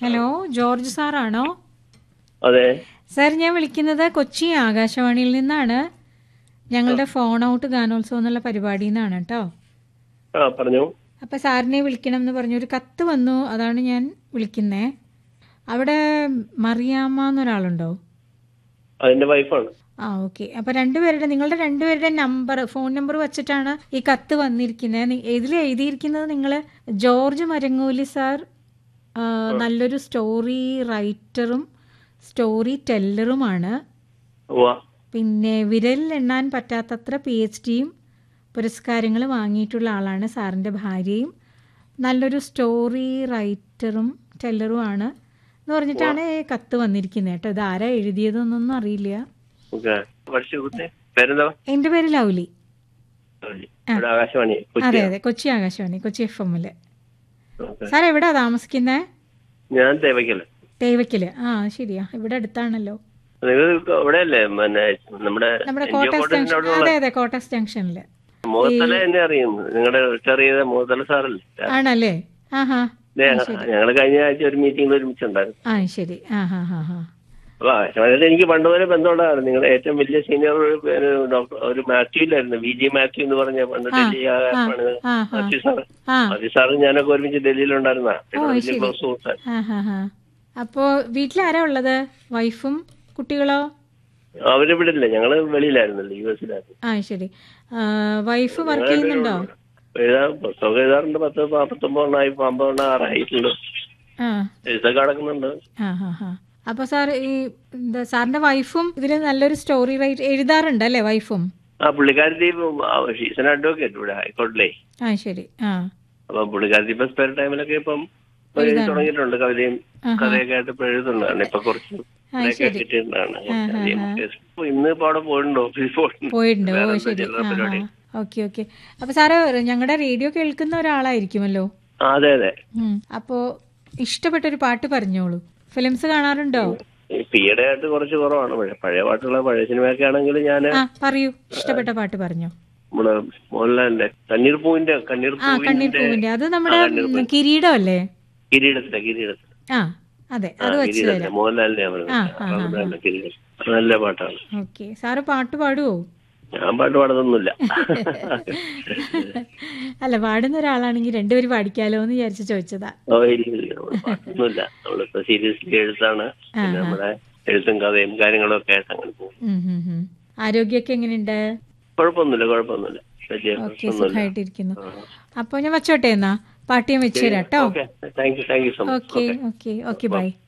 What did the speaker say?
Hello George സാറാണോ അതെ sir ഞാൻ വിളിക്കുന്നത് കൊച്ചി ആകാശവാണിയിൽ നിന്നാണ് ഞങ്ങളുടെ ഫോൺ ഔട്ട് ഗാനോത്സവം എന്നുള്ള പരിപാടിയിൽ നിന്നാണ് കേട്ടോ ആ പറഞ്ഞു അപ്പോൾ സാറിനെ വിളിക്കണം എന്ന് പറഞ്ഞു ഒരു കത്ത് വന്നു അതാണ് ഞാൻ വിളിക്കുന്നേ അവിടെ മറിയാമ്മ എന്നൊരാളുണ്ടോ അതിന്റെ വൈഫാണ് ആ ഓക്കെ അപ്പോൾ രണ്ടുപേരുടെ നിങ്ങളുടെ രണ്ടുപേരുടെ നമ്പർ ഫോൺ നമ്പർ വെച്ചിട്ടാണ് ഈ കത്ത് വന്നിരിക്കുന്നത് ഇതിൽ എഴുതിയിരിക്കുന്നത് നിങ്ങൾ ജോർജ് മരങ്ങൂലി സാർ ആ, നല്ലൊരു സ്റ്റോറി റൈറ്ററും സ്റ്റോറി ടെല്ലറുമാണ് ഉവ്വ പിന്നെ വിരലിൽ എണ്ണാൻ പറ്റാത്തത്ര പി എച്ച് ഡിയും പുരസ്കാരങ്ങൾ വാങ്ങിയിട്ടുള്ള ആളാണ് സാറിൻ്റെ ഭാര്യയും നല്ലൊരു സ്റ്റോറി റൈറ്ററും ടെല്ലറുമാണ് എന്ന് പറഞ്ഞിട്ടാണ് ഈ കത്ത് വന്നിരിക്കുന്നത് കേട്ടോ ഇത് ആരാ എഴുതിയതെന്നൊന്നും അറിയില്ല ഓക്കെ പഠിച്ചു കുട്ടി പേരെന്താ എൻ്റെ പേര് ലൗലി ഇവിടെ ആകാശവാണി കൊച്ചി അതെ അതെ കൊച്ചി ആകാശവാണി കൊച്ചി എഫ് എമ്മില് ഓക്കെ സാർ എവിടാ താമസിക്കുന്നത് ഞാൻ തേവയ്ക്കല് തേവയ്ക്കല് ആ ശരിയാ ഇവിടെ അടുത്താണല്ലോ നിങ്ങൾ ഇവിടെയല്ലേ പിന്നെ നമ്മുടെ നമ്മുടെ NGO കോട്ടസ് കോട്ടേജിന്റെ ജംഗ്ഷൻ അവിടെയുള്ള അതെ അതെ കോട്ടസ് ജംഗ്ഷനിൽ മുഖത്തല എന്നെ അറിയും നിങ്ങളുടെ ചെറിയ മുഖത്തല സാറല്ലേ ആണല്ലേ ആ ഹാ ഞങ്ങൾ കഴിഞ്ഞ ആഴ്ച ഒരു മീറ്റിംഗിൽ ഒരുമിച്ചുണ്ടായിരുന്നു ആ ശരി ആ ഹാ ഹാ ഹാ അപ്പൊ ആകാശവാണിയിൽ എനിക്ക് പണ്ട് വരെ ബന്ധമുള്ളതാണ് നിങ്ങളുടെ ഏറ്റവും വലിയ സീനിയർ ഒരു പേര് ഡോക്ടർ ഒരു മാത്യു ഇല്ലായിരുന്നു വി ജി മാത്യു എന്ന് പറഞ്ഞ പണ്ട് ഡൽഹി ആകാശവാണി ആ ഹാ മാത്യു സാറ് ആ മാത്യു സാറ് ഞാനൊക്കെ ഒരുമിച്ച് ഡൽഹിയിലുണ്ടായിരുന്ന വലിയ ശരി. ക്ലോസ് സുഹൃത്താൻ ആ ഹാ ഹാ അപ്പോൾ വീട്ടിലാരാ ഉള്ളത് വൈഫും കുട്ടികളോ അവരിവിടെ ഇല്ല ഞങ്ങള് വെളിയിലായിരുന്നല്ലോ യു എസിലായിരുന്നു ആ ശരി ആ, വൈഫ് വർക്ക് ചെയ്യുന്നുണ്ടോ എഴുതാൻ പുസ്തകം എഴുതാറുണ്ട് പത്ത് പത്തൊമ്പതെണ്ണായി അമ്പതെണ്ണം ആറായിട്ടുണ്ട് ആ എഴുത്തൊക്കെ നടക്കുന്നുണ്ട് ആ ഹാ ഹാ അപ്പോൾ സാർ ഈ എന്താ സാറിൻ്റെ വൈഫും ഇതിൽ നല്ലൊരു സ്റ്റോറി റൈറ്റ് എഴുതാറുണ്ട് അല്ലേ വൈഫും ആ പുള്ളിക്കാരത്തി ഷീസൺ അഡ്വക്കേറ്റ് ഇവിടെ ഹൈക്കോർട്ടിലേ ആ ശരി ആ അപ്പൊ പുള്ളിക്കാരത്തി ഇപ്പൊ സ്പെയർ ടൈമിലൊക്കെ ഇപ്പം എഴുതി തുടങ്ങിയിട്ടുണ്ട് കവിതയും കഥയൊക്കെ ആയിട്ട് ഇപ്പൊ എഴുതുന്നുണ്ട് കാരണം ഇപ്പൊ കുറച്ച് ഇതൊക്കെ കിട്ടിയിട്ടുണ്ടാണ് അധികം കേസ്. ഇപ്പൊ ഇന്ന് ഇപ്പൊ അവിടെ പോയിട്ടുണ്ട് ഓഫീസിൽ പോയിട്ടുണ്ട് പോയിട്ടുണ്ട് ഓ വേറെ ശരി ചില്ലറ ആ പരിപാടി. ആ ഓക്കെ ഓക്കെ അപ്പോൾ സാറ് ഞങ്ങളുടെ റേഡിയോ കേൾക്കുന്ന ഒരാളായിരിക്കുമല്ലോ ആ അതെ അതെ ഉം. അപ്പോൾ ഇഷ്ടപ്പെട്ടൊരു പാട്ട് പറഞ്ഞോളൂ ഫിലിംസ് കാണാറുണ്ടോ ഇപ്പൊ ഈയിടെ ആയിട്ട് കുറച്ച് കുറവാണ് പക്ഷെ പഴയ പാട്ടുള്ള പഴയ സിനിമയൊക്കെ ആണെങ്കിൽ ഞാൻ ആ പറയൂ ഇഷ്ടപ്പെട്ട പാട്ട് പറഞ്ഞോ നമ്മുടെ മോഹൻലാലിന്റെ കണ്ണീർ പൂവിന്റെ കണ്ണീർ ആ കണ്ണീർ പൂവിന്റെ പൂവിന്റെ അത് നമ്മുടെ ഉം, കിരീടമല്ലേ കിരീടത്തിലെ കിരീടത്തിൽ ആ അതെ അത് വെച്ച് കിരീടത്തിലെ തരാം മോഹൻലാലിനെ ഞാൻ ആ, ആ, ആ, പറഞ്ഞത് കിരീടം അത് നല്ല പാട്ടാണ് ഓക്കെ സാറ് പാട്ട് പാടുവോ ഞാൻ പാട്ട് പാടുന്നൊന്നുമില്ല അല്ല പാടുന്ന ഒരാളാണെങ്കിൽ രണ്ടുപേരും പാടിക്കാലോ എന്ന് വിചാരിച്ച് ചോദിച്ചതാ ഓ ഇല്ല ഇല്ല നമ്മള് പാട്ടൊന്നുമില്ല നമ്മളിപ്പോ സീരിയസ്ലി എഴുത്താണ് പിന്നെ നമ്മുടെ എഴുത്തും കഥയും കാര്യങ്ങളും ഒക്കെ ആയിട്ട് അങ്ങനെ പോകും ഉം, ഉം, ഉം. ആരോഗ്യമൊക്കെ എങ്ങനെയുണ്ട് കുഴപ്പമൊന്നുമില്ല കുഴപ്പമൊന്നുമില്ല വലിയ ഓക്കെ പ്രശ്നമൊന്നുമില്ല സുഖമായിട്ടിരിക്കുന്നു അപ്പോൾ ഞാൻ വച്ചോട്ടെ എന്നാ പാട്ട് ഞാൻ വെച്ചു തരാം കേട്ടോ okay thank you thank you so much okay okay okay by